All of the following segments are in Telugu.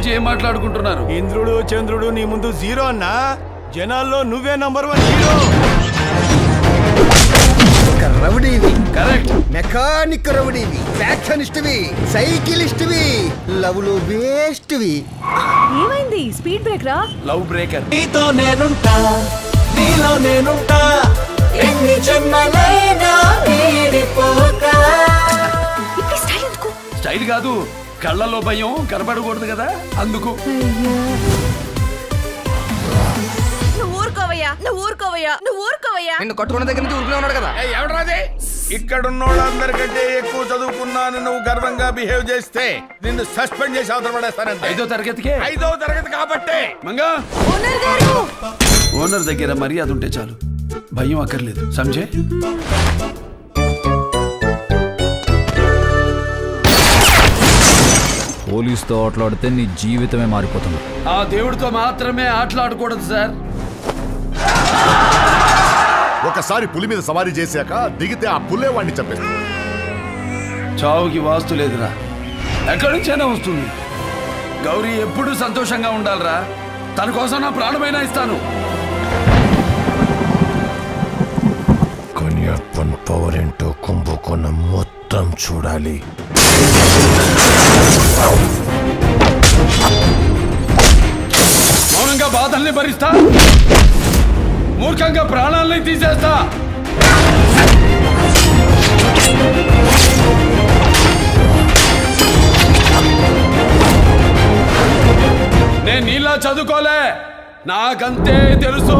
ఏం మాట్లాడుకుంటున్నారు ఇంద్రుడు చంద్రుడు నీ ముందు జీరో అన్నా జనాల్లో నువ్వే నంబర్ వన్ హీరో ఒక రౌడీవి కరెక్ట్ మెకానిక్ రౌడీవి ఫ్యాక్షనిస్ట్వి సైకిలిస్ట్వి లవ్ లో వేస్ట్వి ఏమైంది స్పీడ్ బ్రేక్ రా లవ్ బ్రేకర్ నీతో నేనుంటా నీలో నేనుంటా ఎన్ని జన్మలైనా వీడిపోతా ఇప్పుడు స్టైల్ ఎందుకు స్టైల్ కాదు కళ్ళలో భయం కనపడకూడదు కదా అందుకు నువ్వు ఊరుకోవయ్యా నువ్వు ఊరుకోవయ్యా నువ్వు ఊరుకోవయ్యా నిన్ను కొట్టుకున్న దగ్గర నుంచి ఊరుకునే ఉన్నాడు కదా ఎవడరాది ఇక్కడున్నోళ్ళందరికంటే ఎక్కువ చదువుకున్నాను నువ్వు గర్వంగా బిహేవ్ చేస్తే నిన్ను సస్పెండ్ చేసి అవతల పడేస్తానంటే ఐదో తరగతికే ఐదో తరగతి కాబట్టే మంగా ఓనర్ గారు ఓనర్ దగ్గర మర్యాద ఉంటే చాలు భయం అక్కర్లేదు సంజయ్ పోలీస్తో ఆటలాడితే నీ జీవితమే మారిపోతుంది ఆ దేవుడితో మాత్రమే ఆటలాడకూడదు సార్ ఒకసారి పులి మీద సవారీ చేశాక దిగితే ఆ పుల్లే వాడిని చంపేస్తుంది చావుకి వాస్తు లేదురా ఎక్కడి నుంచైనా వస్తుంది గౌరీ ఎప్పుడూ సంతోషంగా ఉండాలిరా తన కోసం నా ప్రాణమైనా ఇస్తాను కొనియప్పన్ పవర్ ఏంటో కుంభకోణం మొత్తం చూడాలి మౌనంగా బాధల్ని భరిస్తా మూర్ఖంగా ప్రాణాలని తీసేస్తా నేను నీలా చదువుకోలే నాకంతే తెలుసు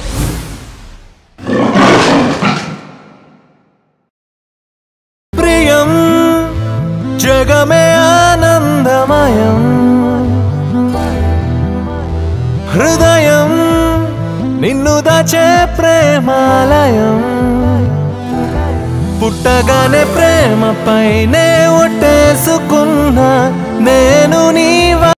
ప్రియం జగమే ఆనందమయం హృదయం నిన్ను దాచే ప్రేమాలయం పుట్టగానే ప్రేమపైనే ఒట్టేసుకున్నా నేను నీ